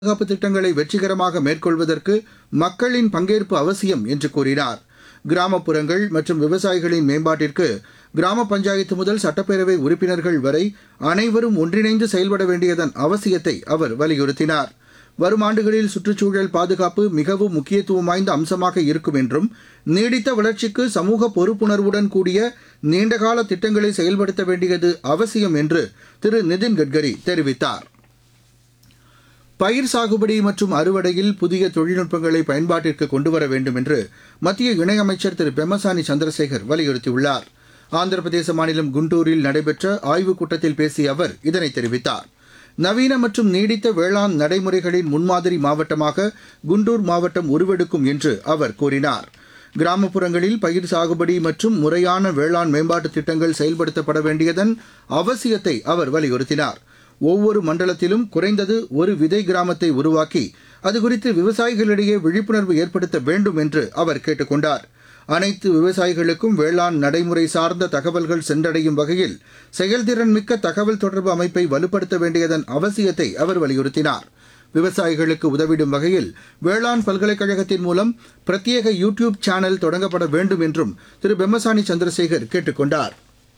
பாதுகாப்பு திட்டங்களை வெற்றிகரமாக மேற்கொள்வதற்கு மக்களின் பங்கேற்பு அவசியம் என்று கூறினார் கிராமப்புறங்கள் மற்றும் விவசாயிகளின் மேம்பாட்டிற்கு கிராம பஞ்சாயத்து முதல் சட்டப்பேரவை உறுப்பினர்கள் வரை அனைவரும் ஒன்றிணைந்து செயல்பட வேண்டியதன் அவசியத்தை அவர் வலியுறுத்தினார் வரும் ஆண்டுகளில் சுற்றுச்சூழல் பாதுகாப்பு மிகவும் முக்கியத்துவம் வாய்ந்த அம்சமாக இருக்கும் என்றும் நீடித்த வளர்ச்சிக்கு சமூக பொறுப்புணர்வுடன் கூடிய நீண்டகால திட்டங்களை செயல்படுத்த வேண்டியது அவசியம் என்று திரு நிதின் கட்கரி தெரிவித்தார் பயிர் சாகுபடி மற்றும் அறுவடையில் புதிய தொழில்நுட்பங்களை பயன்பாட்டிற்கு கொண்டுவர வேண்டும் என்று மத்திய இணையமைச்சர் திரு பெம்மசானி சந்திரசேகர் வலியுறுத்தியுள்ளார் ஆந்திர பிரதேச மாநிலம் குண்டூரில் நடைபெற்ற ஆய்வுக் கூட்டத்தில் பேசிய அவர் இதனை தெரிவித்தார் நவீன மற்றும் நீடித்த வேளாண் நடைமுறைகளின் முன்மாதிரி மாவட்டமாக குண்டூர் மாவட்டம் உருவெடுக்கும் என்று அவர் கூறினார் கிராமப்புறங்களில் பயிர் சாகுபடி மற்றும் முறையான வேளாண் மேம்பாட்டு திட்டங்கள் செயல்படுத்தப்பட வேண்டியதன் அவசியத்தை அவர் வலியுறுத்தினார் ஒவ்வொரு மண்டலத்திலும் குறைந்தது ஒரு விதை கிராமத்தை உருவாக்கி அது குறித்து விவசாயிகளிடையே விழிப்புணர்வு ஏற்படுத்த வேண்டும் என்று அவர் கேட்டுக் கொண்டார் அனைத்து விவசாயிகளுக்கும் வேளாண் நடைமுறை சார்ந்த தகவல்கள் சென்றடையும் வகையில் செயல்திறன் மிக்க தகவல் தொடர்பு அமைப்பை வலுப்படுத்த வேண்டியதன் அவசியத்தை அவர் வலியுறுத்தினார் விவசாயிகளுக்கு உதவிடும் வகையில் வேளாண் பல்கலைக்கழகத்தின் மூலம் பிரத்யேக யூ டியூப் சேனல் தொடங்கப்பட வேண்டும் என்றும் திரு பெம்மசானி சந்திரசேகர் கேட்டுக் கொண்டார்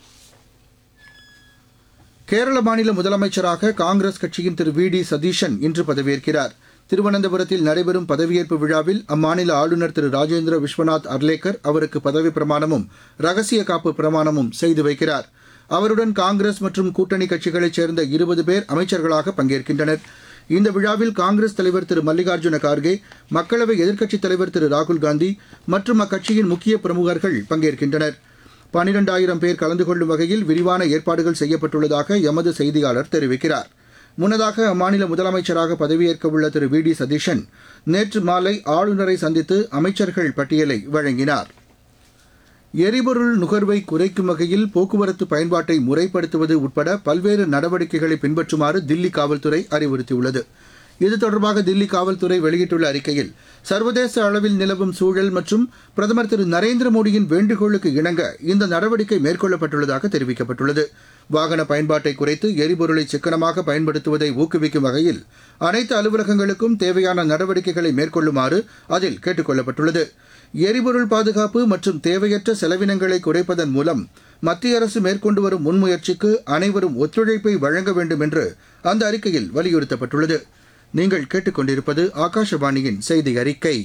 கேரள மாநில முதலமைச்சராக காங்கிரஸ் கட்சியின் திரு வி டி சதீஷன் இன்று பதவியேற்கிறார் திருவனந்தபுரத்தில் நடைபெறும் பதவியேற்பு விழாவில் அம்மாநில ஆளுநர் திரு ராஜேந்திர விஸ்வநாத் அர்லேக்கர் அவருக்கு பதவி பிரமாணமும் ரகசிய காப்பு பிரமாணமும் செய்து வைக்கிறார் அவருடன் காங்கிரஸ் மற்றும் கூட்டணி கட்சிகளைச் சேர்ந்த இருபது பேர் அமைச்சர்களாக பங்கேற்கின்றனர் இந்த விழாவில் காங்கிரஸ் தலைவர் திரு மல்லிகார்ஜுன கார்கே மக்களவை எதிர்க்கட்சித் தலைவர் திரு ராகுல்காந்தி மற்றும் அக்கட்சியின் முக்கிய பிரமுகர்கள் பங்கேற்கின்றனர் பனிரெண்டாயிரம் பேர் கலந்து கொள்ளும் வகையில் விரிவான ஏற்பாடுகள் செய்யப்பட்டுள்ளதாக எமது செய்தியாளர் தெரிவிக்கிறார் முன்னதாக அம்மாநில முதலமைச்சராக பதவியேற்கவுள்ள திரு வி டி சதீஷன் நேற்று மாலை ஆளுநரை சந்தித்து அமைச்சர்கள் பட்டியலை வழங்கினார் எரிபொருள் நுகர்வை குறைக்கும் வகையில் போக்குவரத்து பயன்பாட்டை முறைப்படுத்துவது உட்பட பல்வேறு நடவடிக்கைகளை பின்பற்றுமாறு தில்லி காவல்துறை அறிவுறுத்தியுள்ளது இது தொடர்பாக தில்லி காவல்துறை வெளியிட்டுள்ள அறிக்கையில் சர்வதேச அளவில் நிலவும் சூழல் மற்றும் பிரதமர் திரு நரேந்திர மோடியின் வேண்டுகோளுக்கு இணங்க இந்த நடவடிக்கை மேற்கொள்ளப்பட்டுள்ளதாக தெரிவிக்கப்பட்டுள்ளது வாகன பயன்பாட்டை குறைத்து எரிபொருளை சிக்கனமாக பயன்படுத்துவதை ஊக்குவிக்கும் வகையில் அனைத்து அலுவலகங்களுக்கும் தேவையான நடவடிக்கைகளை மேற்கொள்ளுமாறு அதில் கேட்டுக் கொள்ளப்பட்டுள்ளது எரிபொருள் பாதுகாப்பு மற்றும் தேவையற்ற செலவினங்களை குறைப்பதன் மூலம் மத்திய அரசு மேற்கொண்டு வரும் முன்முயற்சிக்கு அனைவரும் ஒத்துழைப்பை வழங்க வேண்டும் என்று அந்த அறிக்கையில் வலியுறுத்தப்பட்டுள்ளது நீங்கள் கேட்டுக்கொண்டிருப்பது ஆகாஷவாணியின் செய்தி அறிக்கை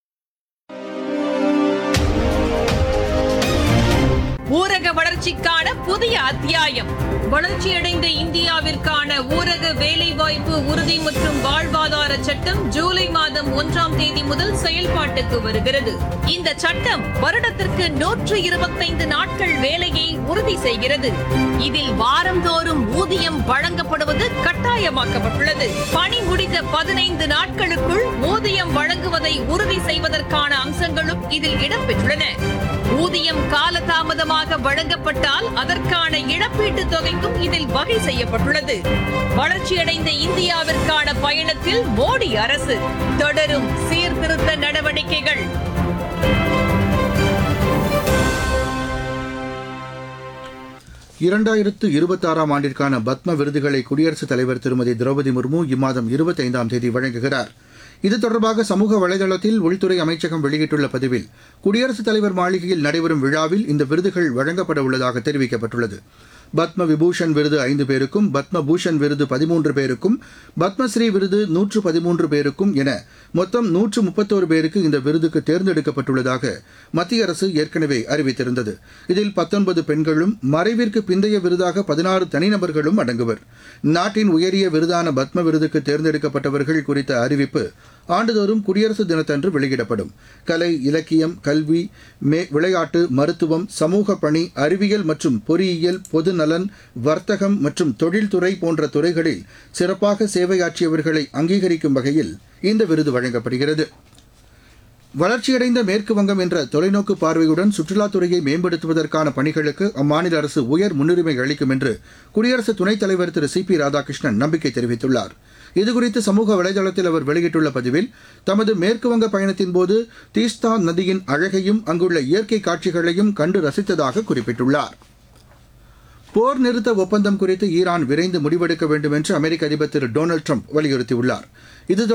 ஊரக வளர்ச்சிக்கான புதிய அத்தியாயம் வளர்ச்சியடைந்த இந்தியாவிற்கான ஊரக வேலைவாய்ப்பு உறுதி மற்றும் வாழ்வாதார சட்டம் ஜூலை மாதம் ஒன்றாம் தேதி முதல் செயல்பாட்டுக்கு வருகிறது இந்த சட்டம் வருடத்திற்கு நூற்று இருபத்தைந்து நாட்கள் வேலையை உறுதி செய்கிறது இதில் வாரந்தோறும் ஊதியம் வழங்கப்படுவது கட்டாயமாக்கப்பட்டுள்ளது பணி முடிந்த பதினைந்து நாட்களுக்குள் ஊதியம் வழங்குவதை உறுதி செய்வதற்கான அம்சங்களும் இதில் இடம்பெற்றுள்ளன ஊதியம் காலதாமதமாக வழங்கப்பட்டால் அதற்கான இழப்பீட்டுத் தொகைக்கும் இதில் வகை செய்யப்பட்டுள்ளது வளர்ச்சியடைந்த இந்தியாவிற்கான பயணத்தில் மோடி அரசு தொடரும் சீர்திருத்த நடவடிக்கைகள் இரண்டாயிரத்து இருபத்தாறாம் ஆண்டிற்கான பத்ம விருதுகளை குடியரசுத் தலைவர் திருமதி திரௌபதி முர்மு இம்மாதம் இருபத்தைந்தாம் தேதி வழங்குகிறார் இது தொடர்பாக சமூக வலைதளத்தில் உள்துறை அமைச்சகம் வெளியிட்டுள்ள பதிவில் குடியரசுத் தலைவர் மாளிகையில் நடைபெறும் விழாவில் இந்த விருதுகள் வழங்கப்பட உள்ளதாக தெரிவிக்கப்பட்டுள்ளது பத்ம விபூஷன் விருது ஐந்து பேருக்கும் பத்ம பூஷன் விருது பதிமூன்று பேருக்கும் பத்மஸ்ரீ விருது நூற்று பதிமூன்று பேருக்கும் என மொத்தம் நூற்று முப்பத்தோரு பேருக்கு இந்த விருதுக்கு தேர்ந்தெடுக்கப்பட்டுள்ளதாக மத்திய அரசு ஏற்கனவே அறிவித்திருந்தது இதில் பத்தொன்பது பெண்களும் மறைவிற்கு பிந்தைய விருதாக பதினாறு தனிநபர்களும் அடங்குவர் நாட்டின் உயரிய விருதான பத்ம விருதுக்கு தேர்ந்தெடுக்கப்பட்டவர்கள் குறித்த அறிவிப்பு ஆண்டுதோறும் குடியரசு தினத்தன்று வெளியிடப்படும் கலை இலக்கியம் கல்வி மே விளையாட்டு மருத்துவம் சமூக பணி அறிவியல் மற்றும் பொறியியல் பொது நலன் வர்த்தகம் மற்றும் தொழில்துறை போன்ற துறைகளில் சிறப்பாக சேவையாற்றியவர்களை அங்கீகரிக்கும் வகையில் இந்த விருது வழங்கப்படுகிறது வளர்ச்சியடைந்த மேற்கு வங்கம் என்ற தொலைநோக்கு பார்வையுடன் சுற்றுலாத்துறையை மேம்படுத்துவதற்கான பணிகளுக்கு அம்மாநில அரசு உயர் முன்னுரிமை அளிக்கும் என்று குடியரசு துணைத் தலைவர் திரு சி பி ராதாகிருஷ்ணன் நம்பிக்கை தெரிவித்துள்ளார் இதுகுறித்து சமூக வலைதளத்தில் அவர் வெளியிட்டுள்ள பதிவில் தமது மேற்குவங்க பயணத்தின்போது தீஸ்தா நதியின் அழகையும் அங்குள்ள இயற்கை காட்சிகளையும் கண்டு ரசித்ததாக குறிப்பிட்டுள்ளார் போர் நிறுத்த ஒப்பந்தம் குறித்து ஈரான் விரைந்து முடிவெடுக்க வேண்டும் என்று அமெரிக்க அதிபர் திரு டொனால்டு ட்ரம்ப் வலியுறுத்தியுள்ளார் இது